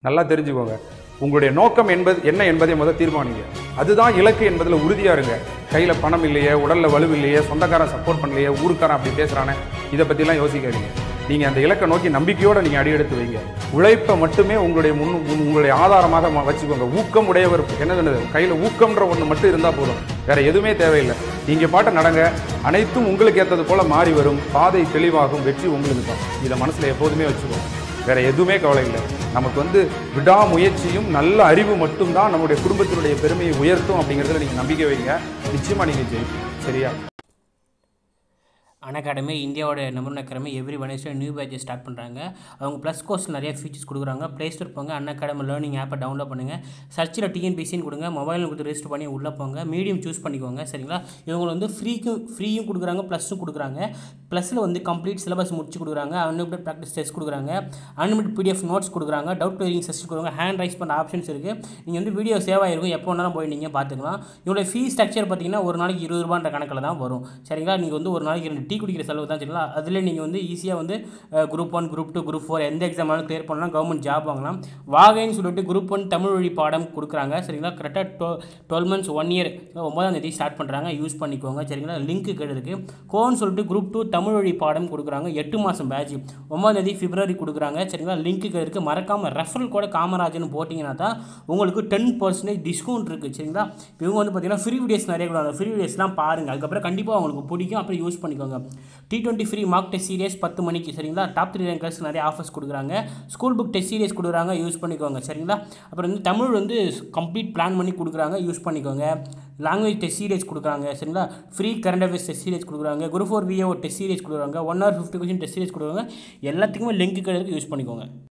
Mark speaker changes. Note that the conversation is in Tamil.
Speaker 1: நல்லா தெரிஞ்சுக்கோங்க உங்களுடைய நோக்கம் என்பது என்ன என்பதை முதல் தீர்மானிங்க அதுதான் இலக்கு என்பதில் உறுதியா இருங்க கையில பணம் இல்லையே உடல்ல வலு இல்லையே சொந்தக்காரன் சப்போர்ட் பண்ணலையே ஊருக்காரன் அப்படி பேசுறானே இதை பத்திலாம் யோசிக்காதீங்க நீங்க அந்த இலக்கை நோக்கி நம்பிக்கையோட நீங்க அடி எடுத்து வைங்க உழைப்பை மட்டுமே உங்களுடைய முன் முன் உங்களுடைய ஆதாரமாக ம- வச்சுக்கோங்க ஊக்கம் உடையவர் என்ன சொன்னது கையில ஊக்கம்ன்ற ஒண்ணு மட்டும் இருந்தா போதும் வேற எதுவுமே தேவையில்லை நீங்க பாட்ட நடங்க அனைத்தும் உங்களுக்கு ஏத்தது போல மாறி வரும் பாதை தெளிவாகும் வெற்றி உங்களுக்கு தான் இதை மனசுல எப்போதுமே வச்சுக்கோங்க வேற எதுவுமே கவலை இல்லை நமக்கு வந்து விடாமுயற்சியும் நல்ல அறிவு மட்டும்தான் நம்முடைய குடும்பத்தினுடைய பெருமையை உயர்த்தும் அப்படிங்கிறதுல நீங்க நம்பிக்கை வைங்க நிச்சயமா நீங்க ஜெயிப்பீங்க சரியா
Speaker 2: அன் அகாடமி இந்தியாவோட number academy every Wednesday new batch start பண்ணுறாங்க அவங்க ப்ளஸ் கோர்ஸ் நிறைய ஃபீச்சர்ஸ் கொடுக்குறாங்க ப்ளே ஸ்டோர் போங்க அன் அகாடமி லேர்னிங் ஆப்பை டவுன்லோட் பண்ணுங்கள் சர்ச்சில் டிஎன்பிசின்னு கொடுங்க மொபைல் கொடுத்து ரெஜிஸ்டர் பண்ணி உள்ளே போங்க மீடியம் சூஸ் பண்ணிக்கோங்க சரிங்களா இவங்க வந்து ஃப்ரீக்கும் ஃப்ரீயும் கொடுக்குறாங்க ப்ளஸ்ஸும் கொடுக்குறாங்க ப்ளஸில் வந்து கம்ப்ளீட் சிலபஸ் முடிச்சு கொடுக்குறாங்க அன்லிமிட்டட் ப்ராக்டிஸ் டெஸ்ட் கொடுக்குறாங்க அன்லிமிட்டட் பிடிஎஃப் நோட்ஸ் கொடுக்குறாங்க டவுட் கிளியரிங் செஷன் கொடுக்குறாங்க ஹேண்ட் ரைஸ் பண்ணுற ஆப்ஷன்ஸ் இருக்குது நீங்கள் வந்து வீடியோ சேவ் ஆகிருக்கும் எப்போ வேணாலும் போய் நீங்கள் பார்த்துக்கலாம் இவங்களோட ஃபீஸ் ஸ்ட்ரக்சர் பார்த்தீங்கன்னா ஒரு நாளைக்கு இருபது ரூபான்ற கணக்கில் தான் வரும் சரிங்களா நீங்கள் வந்து ஒரு நாளைக்கு ரெண்டு டீ குடிக்கிற செலவு தான் சரிங்களா அதில் நீங்கள் வந்து ஈஸியாக வந்து group one group two group four எந்த எக்ஸாம் வேணாலும் கிளியர் பண்ணலாம் கவர்மெண்ட் ஜாப் வாங்கலாம் வாகைன்னு சொல்லிட்டு குரூப் ஒன் தமிழ் வழி பாடம் கொடுக்குறாங்க சரிங்களா கரெக்டாக twelve twelve months one year ஒன்பதாம் தேதி ஸ்டார்ட் பண்ணுறாங்க யூஸ் பண்ணிக்கோங்க சரிங்களா லிங்க் கீழே இருக்குது கோன்னு சொல்லிட்டு குரூப் டூ தமிழ் வழி பாடம் கொடுக்குறாங்க எட்டு மாதம் பேட்ச் ஒன்பதாம் தேதி பிப்ரவரி கொடுக்குறாங்க சரிங்களா லிங்க் கீழே இருக்குது மறக்காமல் ரெஃபரல் கூட காமராஜன் போட்டிங்கன்னா தான் உங்களுக்கு டென் பர்சன்டேஜ் டிஸ்கவுண்ட் இருக்குது சரிங்களா இவங்க வந்து பார்த்தீங்கன்னா ஃப்ரீ வீடியோஸ் நிறைய கொடுக்குறாங்க ஃப்ரீ வீடியோஸ்லாம் பாருங்கள் அதுக்கப்புறம் கண்டிப்பாக உங்களுக்கு பிடிக்கும் அப்புறம் யூஸ் பண்ணிக்கோங்க T twenty free mark test series பத்து மணிக்கு சரிங்களா டாப் த்ரீ ரேங்கர்ஸ் நிறைய ஆஃபர்ஸ் கொடுக்குறாங்க ஸ்கூல் புக் டெஸ்ட் சீரியஸ் கொடுக்குறாங்க யூஸ் பண்ணிக்கோங்க சரிங்களா அப்புறம் வந்து தமிழ் வந்து கம்ப்ளீட் பிளான் பண்ணி கொடுக்குறாங்க யூஸ் பண்ணிக்கோங்க லாங்குவேஜ் டெஸ்ட் சீரியஸ் கொடுக்குறாங்க சரிங்களா free current affairs test series கொடுக்குறாங்க group four VAO test series கொடுக்குறாங்க one hour fifty question test series கொடுக்குறாங்க எல்லாத்துக்குமே லிங்க் கிடையாது யூஸ் பண்ணிக்கோங்க